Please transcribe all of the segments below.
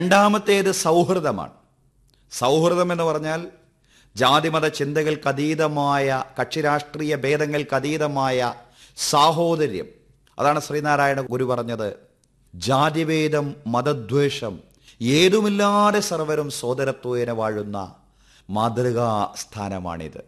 രണ്ടാമത്തേത് സൗഹൃദമാണ് സൗഹൃദം എന്ന് പറഞ്ഞാൽ ജാതിമത ചിന്തകൾക്ക് അതീതമായ കക്ഷിരാഷ്ട്രീയ ഭേദങ്ങൾക്ക് അതീതമായ സാഹോദര്യം അതാണ് ശ്രീനാരായണ ഗുരു പറഞ്ഞത് ജാതിഭേദം മതദ്വേഷം ഏതുമില്ലാതെ സർവരും സോദരത്വേന വാഴുന്ന മാതൃകാ സ്ഥാനമാണിത്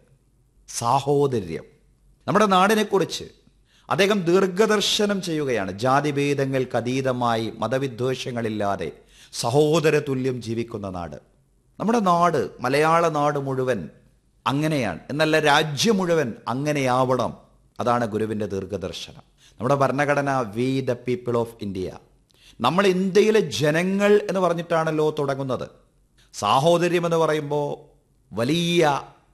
സാഹോദര്യം നമ്മുടെ നാടിനെക്കുറിച്ച് അദ്ദേഹം ദീർഘദർശനം ചെയ്യുകയാണ് ജാതിഭേദങ്ങൾക്ക് അതീതമായി മതവിദ്വേഷങ്ങളില്ലാതെ സഹോദര തുല്യം ജീവിക്കുന്ന നാട് നമ്മുടെ നാട് മലയാള നാട് മുഴുവൻ അങ്ങനെയാണ് എന്നല്ല രാജ്യം മുഴുവൻ അങ്ങനെയാവണം അതാണ് ഗുരുവിൻ്റെ ദീർഘദർശനം നമ്മുടെ ഭരണഘടന we the people of India നമ്മൾ ഇന്ത്യയിലെ ജനങ്ങൾ എന്ന് പറഞ്ഞിട്ടാണല്ലോ തുടങ്ങുന്നത് സാഹോദര്യം എന്ന് പറയുമ്പോൾ വലിയ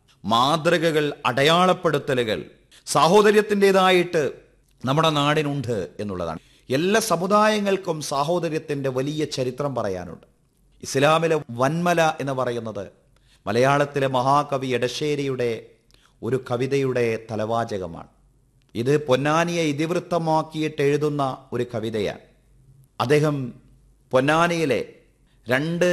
മാതൃകകൾ അടയാളപ്പെടുത്തലുകൾ സാഹോദര്യത്തിൻ്റെതായിട്ട് നമ്മുടെ നാടിനുണ്ട് എന്നുള്ളതാണ് എല്ലാ സമുദായങ്ങൾക്കും സാഹോദര്യത്തിൻ്റെ വലിയ ചരിത്രം പറയാനുണ്ട് ഇസ്ലാമിലെ വന്മല എന്ന് പറയുന്നത് മലയാളത്തിലെ മഹാകവി എടശ്ശേരിയുടെ ഒരു കവിതയുടെ തലവാചകമാണ് ഇത് പൊന്നാനിയെ ഇതിവൃത്തമാക്കിയിട്ട് എഴുതുന്ന ഒരു കവിതയാണ് അദ്ദേഹം പൊന്നാനിയിലെ രണ്ട്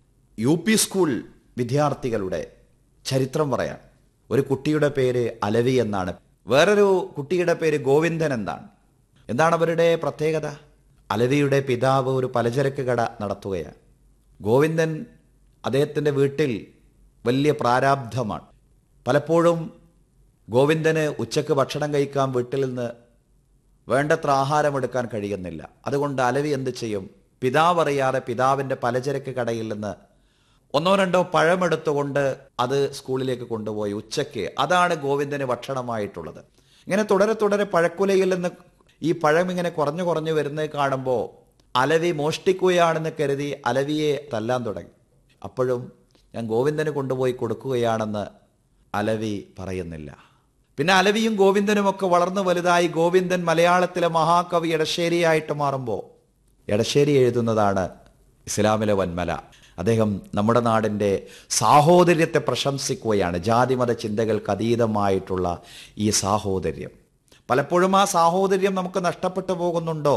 യു പി സ്കൂൾ വിദ്യാർത്ഥികളുടെ ചരിത്രം പറയാം ഒരു കുട്ടിയുടെ പേര് അലവി എന്നാണ് വേറൊരു കുട്ടിയുടെ പേര് ഗോവിന്ദൻ എന്നാണ് എന്താണ് അവരുടെ പ്രത്യേകത അലവിയുടെ പിതാവ് ഒരു പലചരക്ക് കട നടത്തുകയാണ് ഗോവിന്ദൻ അദ്ദേഹത്തിൻ്റെ വീട്ടിൽ വലിയ പ്രാരാബ്ധമാണ് പലപ്പോഴും ഗോവിന്ദന് ഉച്ചക്ക് ഭക്ഷണം കഴിക്കാൻ വീട്ടിൽ നിന്ന് വേണ്ടത്ര ആഹാരം എടുക്കാൻ കഴിയുന്നില്ല അതുകൊണ്ട് അലവി എന്ത് ചെയ്യും പിതാവ് അറിയാതെ പിതാവിൻ്റെ പലചരക്ക് കടയിൽ നിന്ന് ഒന്നോ രണ്ടോ പഴമെടുത്തുകൊണ്ട് അത് സ്കൂളിലേക്ക് കൊണ്ടുപോയി ഉച്ചയ്ക്ക് അതാണ് ഗോവിന്ദന് ഭക്ഷണമായിട്ടുള്ളത് ഇങ്ങനെ തുടരെ തുടരെ പഴക്കുലയിൽ നിന്ന് ഈ പഴം ഇങ്ങനെ കുറഞ്ഞു കുറഞ്ഞു വരുന്നത് കാണുമ്പോൾ അലവി മോഷ്ടിക്കുകയാണെന്ന് കരുതി അലവിയെ തല്ലാൻ തുടങ്ങി അപ്പോഴും ഞാൻ ഗോവിന്ദന് കൊണ്ടുപോയി കൊടുക്കുകയാണെന്ന് അലവി പറയുന്നില്ല പിന്നെ അലവിയും ഗോവിന്ദനും ഒക്കെ വളർന്നു വലുതായി ഗോവിന്ദൻ മലയാളത്തിലെ മഹാകവി എടശ്ശേരിയായിട്ട് മാറുമ്പോൾ എടശ്ശേരി എഴുതുന്നതാണ് ഇസ്ലാമിലെ വന്മല അദ്ദേഹം നമ്മുടെ നാടിൻ്റെ സാഹോദര്യത്തെ പ്രശംസിക്കുകയാണ് ജാതിമത ചിന്തകൾക്ക് അതീതമായിട്ടുള്ള ഈ സാഹോദര്യം പലപ്പോഴും ആ സാഹോദര്യം നമുക്ക് നഷ്ടപ്പെട്ടു പോകുന്നുണ്ടോ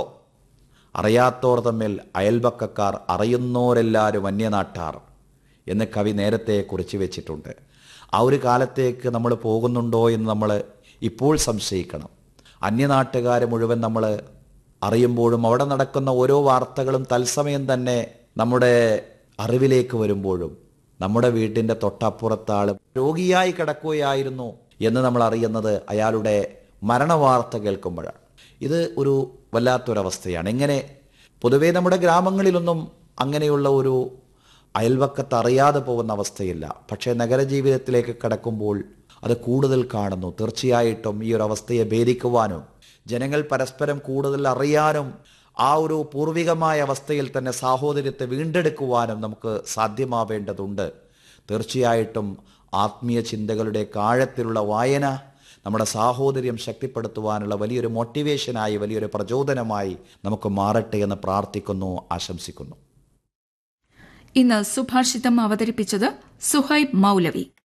അറിയാത്തോർ തമ്മിൽ അയൽപക്കക്കാർ അറിയുന്നോരെല്ലാവരും അന്യനാട്ടാർ എന്ന് കവി നേരത്തെ കുറിച്ച് വെച്ചിട്ടുണ്ട് ആ ഒരു കാലത്തേക്ക് നമ്മൾ പോകുന്നുണ്ടോ എന്ന് നമ്മൾ ഇപ്പോൾ സംശയിക്കണം അന്യനാട്ടുകാരെ മുഴുവൻ നമ്മൾ അറിയുമ്പോഴും അവിടെ നടക്കുന്ന ഓരോ വാർത്തകളും തത്സമയം തന്നെ നമ്മുടെ അറിവിലേക്ക് വരുമ്പോഴും നമ്മുടെ വീട്ടിൻ്റെ തൊട്ടപ്പുറത്താൾ രോഗിയായി കിടക്കുകയായിരുന്നു എന്ന് നമ്മൾ അറിയുന്നത് അയാളുടെ മരണവാർത്ത കേൾക്കുമ്പോഴാണ് ഇത് ഒരു വല്ലാത്തൊരവസ്ഥയാണ് എങ്ങനെ പൊതുവേ നമ്മുടെ ഗ്രാമങ്ങളിലൊന്നും അങ്ങനെയുള്ള ഒരു അയൽവക്കത്ത് അറിയാതെ പോകുന്ന അവസ്ഥയില്ല പക്ഷേ നഗരജീവിതത്തിലേക്ക് കടക്കുമ്പോൾ അത് കൂടുതൽ കാണുന്നു തീർച്ചയായിട്ടും ഈ ഒരു അവസ്ഥയെ ഭേദിക്കുവാനും ജനങ്ങൾ പരസ്പരം കൂടുതൽ അറിയാനും ആ ഒരു പൂർവികമായ അവസ്ഥയിൽ തന്നെ സാഹോദര്യത്തെ വീണ്ടെടുക്കുവാനും നമുക്ക് സാധ്യമാവേണ്ടതുണ്ട് തീർച്ചയായിട്ടും ആത്മീയ ചിന്തകളുടെ ആഴത്തിലുള്ള വായന നമ്മുടെ സാഹോദര്യം ശക്തിപ്പെടുത്തുവാനുള്ള വലിയൊരു മോട്ടിവേഷനായി വലിയൊരു പ്രചോദനമായി നമുക്ക് മാറട്ടെ എന്ന് പ്രാർത്ഥിക്കുന്നു ആശംസിക്കുന്നു ഇന്ന് സുഭാഷിതം അവതരിപ്പിച്ചത് സുഹൈബ് മൗലവി